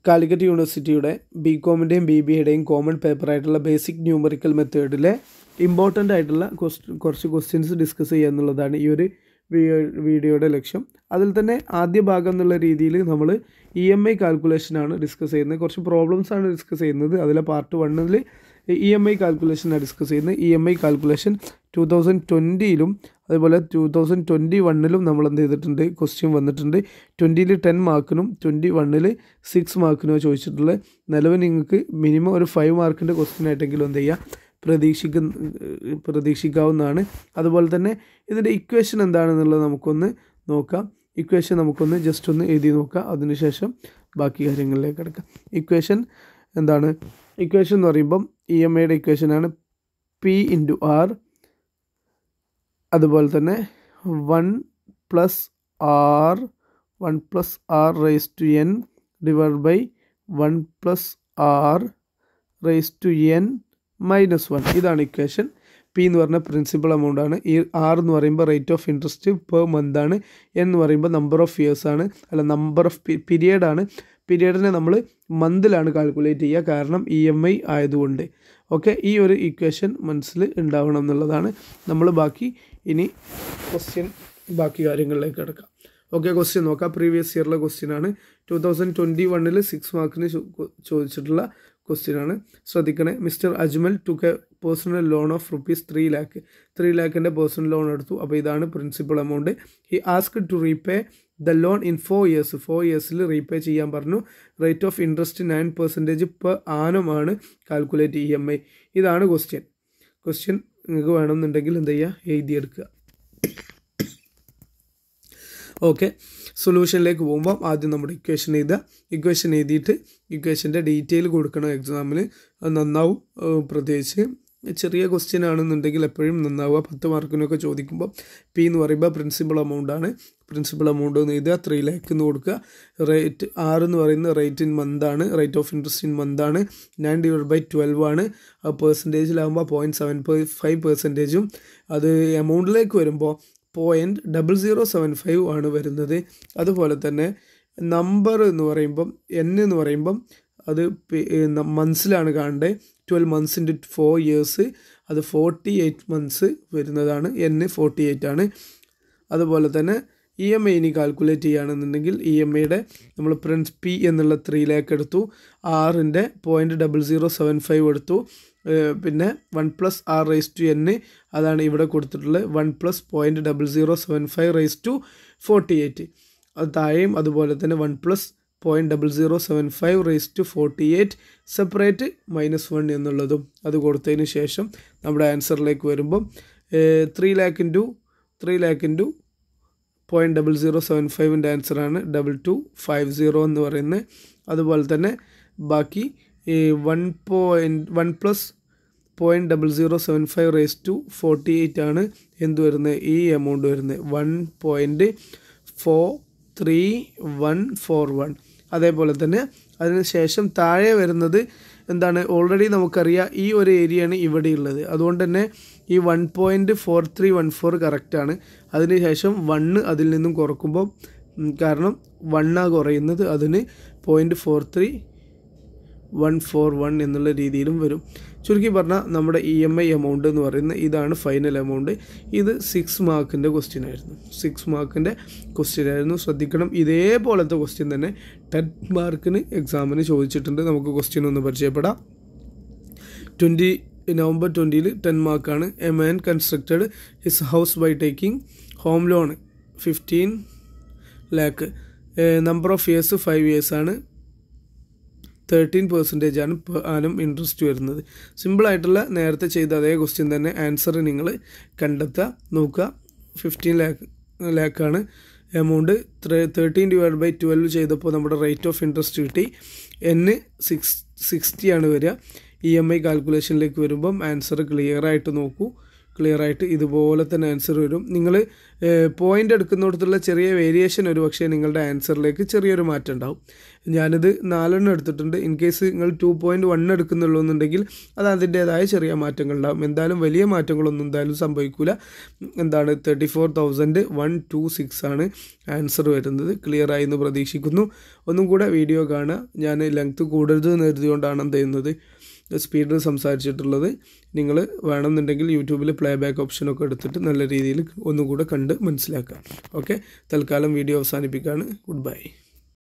കാലിക്കറ്റ് യൂണിവേഴ്സിറ്റിയുടെ ബി കോമിൻ്റെയും B B എയുടെയും കോമൺ പേപ്പറായിട്ടുള്ള ബേസിക് ന്യൂമറിക്കൽ മെത്തേഡിലെ ഇമ്പോർട്ടൻ്റ് ആയിട്ടുള്ള ക്വസ്റ്റ് കുറച്ച് ക്വസ്റ്റ്യൻസ് ഡിസ്കസ് ചെയ്യുക എന്നുള്ളതാണ് ഈ ഒരു വീഡിയോയുടെ ലക്ഷ്യം അതിൽ തന്നെ ആദ്യ ഭാഗം എന്നുള്ള രീതിയിൽ നമ്മൾ ഇ എം ഐ കാൽക്കുലേഷനാണ് ഡിസ്കസ് ചെയ്യുന്നത് കുറച്ച് പ്രോബ്ലംസ് ആണ് ഡിസ്കസ് ചെയ്യുന്നത് അതിലെ പാർട്ട് വണ്ണിൽ ഇ എം ഐ കാൽക്കുലേഷനാണ് ഡിസ്കസ് ചെയ്യുന്നത് E M I calculation two thousand ട്വൻറ്റിയിലും അതുപോലെ ടു തൗസൻഡ് ട്വൻറ്റി വണ്ണിലും നമ്മൾ എന്ത് ചെയ്തിട്ടുണ്ട് ക്വസ്റ്റ്യൻ വന്നിട്ടുണ്ട് ട്വൻറ്റിയിൽ ടെൻ മാർക്കിനും ട്വൻറ്റി വണ്ണിൽ സിക്സ് മാർക്കിനോ ചോദിച്ചിട്ടുള്ളത് നിലവിൽ നിങ്ങൾക്ക് മിനിമം ഒരു ഫൈവ് മാർക്കിൻ്റെ ക്വസ്റ്റ്യൻ ആയിട്ടെങ്കിലും എന്ത് ചെയ്യുക പ്രതീക്ഷിക്കുന്ന പ്രതീക്ഷിക്കാവുന്നതാണ് അതുപോലെ തന്നെ ഇതിൻ്റെ ഇക്വേഷൻ എന്താണെന്നുള്ളത് നമുക്കൊന്ന് നോക്കാം ഇക്വേഷൻ നമുക്കൊന്ന് ജസ്റ്റ് ഒന്ന് എഴുതി നോക്കാം അതിനുശേഷം ബാക്കി കാര്യങ്ങളിലേക്ക് കിടക്കാം ഇക്വേഷൻ എന്താണ് ഇക്വേഷൻ എന്ന് പറയുമ്പം ഇ എം ഐയുടെ ഇക്വേഷനാണ് പി ഇൻറ്റു ആർ അതുപോലെ തന്നെ one plus R one plus R raise to N divide by one plus R raise to N minus one ഇതാണ് ഇക്വേഷൻ പി എന്ന് പറഞ്ഞ പ്രിൻസിപ്പൽ എമൗണ്ട് ആണ് ഈ ആർ എന്ന് പറയുമ്പോൾ rate of interest per month ആണ് എന്ന് പറയുമ്പോൾ നമ്പർ ഓഫ് ഇയേഴ്സ് ആണ് അല്ല നമ്പർ ഓഫ് പീരിയഡ് ആണ് പീരിയഡിനെ നമ്മൾ മന്തിലാണ് കാൽക്കുലേറ്റ് ചെയ്യുക കാരണം ഇ എം ഐ ആയതുകൊണ്ട് ഓക്കെ ഈ ഒരു ഇക്വേഷൻ മനസ്സിൽ ഉണ്ടാവണം എന്നുള്ളതാണ് നമ്മൾ ബാക്കി ഇനി ക്വസ്റ്റ്യൻ ബാക്കി കാര്യങ്ങളിലേക്ക് കിടക്കാം ഓക്കെ ക്വസ്റ്റ്യൻ നോക്കാം പ്രീവിയസ് ഇയറിലെ ക്വസ്റ്റ്യൻ ആണ് ടു തൗസൻഡ് ട്വൻറ്റി വണ്ണിൽ സിക്സ് മാർക്കിന് ചോദിച്ചിട്ടുള്ള ക്വസ്റ്റ്യൻ ആണ് ശ്രദ്ധിക്കണേ mister Ajmal took a personal loan of rupees three lakh three ലാക്കിൻ്റെ പേഴ്സണൽ ലോൺ എടുത്തു അപ്പോൾ ഇതാണ് principal amount he ask to repay the loan in four years four ഇയേഴ്സിൽ റീപേ ചെയ്യാൻ പറഞ്ഞു rate of interest nine percentage per ആനമാണ് കാൽക്കുലേറ്റ് ഇ എം ഐ ഇതാണ് question question നിങ്ങൾക്ക് വേണമെന്നുണ്ടെങ്കിൽ എന്ത് ചെയ്യുക എഴുതിയെടുക്കുക ഓക്കെ സൊല്യൂഷനിലേക്ക് പോകുമ്പോൾ ആദ്യം നമ്മുടെ ഇക്വേഷൻ എഴുതുക ഇക്വേഷൻ എഴുതിയിട്ട് ഇക്വേഷൻ്റെ ഡീറ്റെയിൽ കൊടുക്കണം എക്സാമിൽ അത് നന്നാവും പ്രത്യേകിച്ച് ചെറിയ ക്വസ്റ്റ്യൻ ആണെന്നുണ്ടെങ്കിൽ എപ്പോഴും നന്നാവുക പത്ത് മാർക്കിനൊക്കെ ചോദിക്കുമ്പോൾ പി എന്ന് പറയുമ്പോൾ പ്രിൻസിപ്പൽ എമൗണ്ട് ആണ് പ്രിൻസിപ്പൽ എമൗണ്ട് എന്ന് എഴുതുക ത്രീ ലാക്ക് എന്ന് കൊടുക്കുക റേറ്റ് ആറ് എന്ന് പറയുന്നത് റേറ്റ് ഇൻ മന്ത് ആണ് rate of interest in month ആണ് നയൻ ഡിവൈഡ് ബൈ ട്വൽവ് ആണ് ആ പെർസെൻറ്റേജിലാകുമ്പോൾ പോയിൻറ്റ് സെവൻ ഫൈവ് പെർസെൻറ്റേജും അത് എമൗണ്ടിലേക്ക് വരുമ്പോൾ point double zero seven five ആണ് വരുന്നത് അതുപോലെ തന്നെ നമ്പർ എന്ന് പറയുമ്പം എൻ എന്ന് പറയുമ്പം അത് മന്ത്സിലാണ് കാണേണ്ടത് twelve months into four years അത് ഫോർട്ടി എയ്റ്റ് മന്ത്സ് വരുന്നതാണ് എൻ ഫോർട്ടി എയ്റ്റ് ആണ് അതുപോലെ തന്നെ ഇ എം ഐ ഇനി കാൽക്കുലേറ്റ് ചെയ്യുകയാണെന്നുണ്ടെങ്കിൽ ഇ എം ഐയുടെ നമ്മൾ പ്രിൻസ് പി എന്നുള്ള ത്രീ ലാക്ക് എടുത്തു ആറിൻ്റെ point double zero seven five എടുത്തു പിന്നെ one plus R raise to N അതാണ് ഇവിടെ കൊടുത്തിട്ടുള്ളത് one plus point double zero seven five raise to forty eight അത് താഴെയും അതുപോലെ തന്നെ one plus point double zero seven five raise to forty eight separate minus one എന്നുള്ളതും അത് കൊടുത്തതിന് ശേഷം നമ്മുടെ ആൻസറിലേക്ക് വരുമ്പം three lakh into three lakh into point double zero seven ഫൈവിൻ്റെ ആൻസറാണ് ഡബിൾ ടു ഫൈവ് സീറോ എന്ന് പറയുന്നത് അതുപോലെ തന്നെ ബാക്കി one point one plus point double zero seven five raise to forty eight ആണ് എന്ത് വരുന്നത് ഈ എമൗണ്ട് വരുന്നത് one point four three one four one അതേപോലെ തന്നെ അതിന് ശേഷം താഴെ വരുന്നത് എന്താണ് ഓൾറെഡി നമുക്കറിയാം ഈ ഒരു ഏരിയയാണ് ഇവിടെ ഉള്ളത് അതുകൊണ്ട് തന്നെ ഈ one point four three one four കറക്റ്റാണ് അതിന് ശേഷം വണ്ണ് അതിൽ നിന്നും കുറക്കുമ്പോൾ കാരണം വണ്ണാ കുറയുന്നത് അതിന് point four three one four one എന്നുള്ള രീതിയിലും വരും ചുരുക്കി പറഞ്ഞാൽ നമ്മുടെ ഇ എം ഐ എമൗണ്ട് എന്ന് പറയുന്നത് ഇതാണ് ഫൈനൽ എമൗണ്ട് ഇത് സിക്സ് മാർക്കിൻ്റെ ക്വസ്റ്റ്യൻ ആയിരുന്നു സിക്സ് മാർക്കിൻ്റെ ക്വസ്റ്റ്യൻ ആയിരുന്നു ശ്രദ്ധിക്കണം ഇതേപോലത്തെ ക്വസ്റ്റ്യൻ തന്നെ ടെൻ മാർക്കിന് എക്സാമിന് ചോദിച്ചിട്ടുണ്ട് നമുക്ക് ക്വസ്റ്റ്യൻ ഒന്ന് പരിചയപ്പെടാം ട്വൻറ്റി നവംബർ ട്വൻറ്റിയിൽ ടെൻ മാർക്കാണ് a man constructed his house by taking home loan fifteen lakh number of years five ഇയേഴ്സാണ് തേർട്ടീൻ പെർസെൻറ്റേജ് ആണ് ആനും ഇൻട്രസ്റ്റ് വരുന്നത് സിമ്പിളായിട്ടുള്ള നേരത്തെ ചെയ്ത അതേ ക്വസ്റ്റ്യൻ തന്നെ ആൻസർ നിങ്ങൾ കണ്ടെത്തുക നോക്കുക ഫിഫ്റ്റീൻ ലാക്ക് ലാക്കാണ് amount thirteen divide by twelve ചെയ്തപ്പോൾ നമ്മുടെ റേറ്റ് ഓഫ് ഇൻട്രസ്റ്റ് കിട്ടി എന്ന് സിക്സ് സിക്സ്റ്റി ആണ് വരിക ഇ എം ഐ കാൽക്കുലേഷനിലേക്ക് വരുമ്പം ആൻസർ ക്ലിയർ ആയിട്ട് നോക്കൂ ക്ലിയർ ആയിട്ട് ഇതുപോലെ തന്നെ ആൻസർ വരും നിങ്ങൾ പോയിൻ്റ് എടുക്കുന്നിടത്തുള്ള ചെറിയ വേരിയേഷൻ ഒരു പക്ഷേ നിങ്ങളുടെ ആൻസറിലേക്ക് ചെറിയൊരു മാറ്റം ഉണ്ടാവും ഞാനിത് നാലെണ്ണം എടുത്തിട്ടുണ്ട് ഇൻ കേസ് നിങ്ങൾ ടു പോയിൻറ്റ് വൺ എടുക്കുന്നുള്ളൂ എന്നുണ്ടെങ്കിൽ അത് അതിൻ്റേതായ ചെറിയ മാറ്റങ്ങൾ ഉണ്ടാവും എന്തായാലും വലിയ മാറ്റങ്ങളൊന്നും എന്തായാലും സംഭവിക്കില്ല എന്താണ് thirty four thousand one two six ആണ് ആൻസർ വരുന്നത് ക്ലിയർ ആയി എന്ന് പ്രതീക്ഷിക്കുന്നു ഒന്നും കൂടെ വീഡിയോ കാണുക ഞാൻ ലെങ്ത് കൂടരുത് എന്ന് കരുതിയോണ്ടാണ് എന്ത് ചെയ്യുന്നത് സ്പീഡിൽ സംസാരിച്ചിട്ടുള്ളത് നിങ്ങൾ വേണമെന്നുണ്ടെങ്കിൽ യൂട്യൂബിൽ പ്ലേ ബാക്ക് ഓപ്ഷനൊക്കെ എടുത്തിട്ട് നല്ല രീതിയിൽ ഒന്നുകൂടെ കണ്ട് മനസ്സിലാക്കാം ഓക്കെ തൽക്കാലം വീഡിയോ അവസാനിപ്പിക്കുകയാണ് ഗുഡ് ബൈ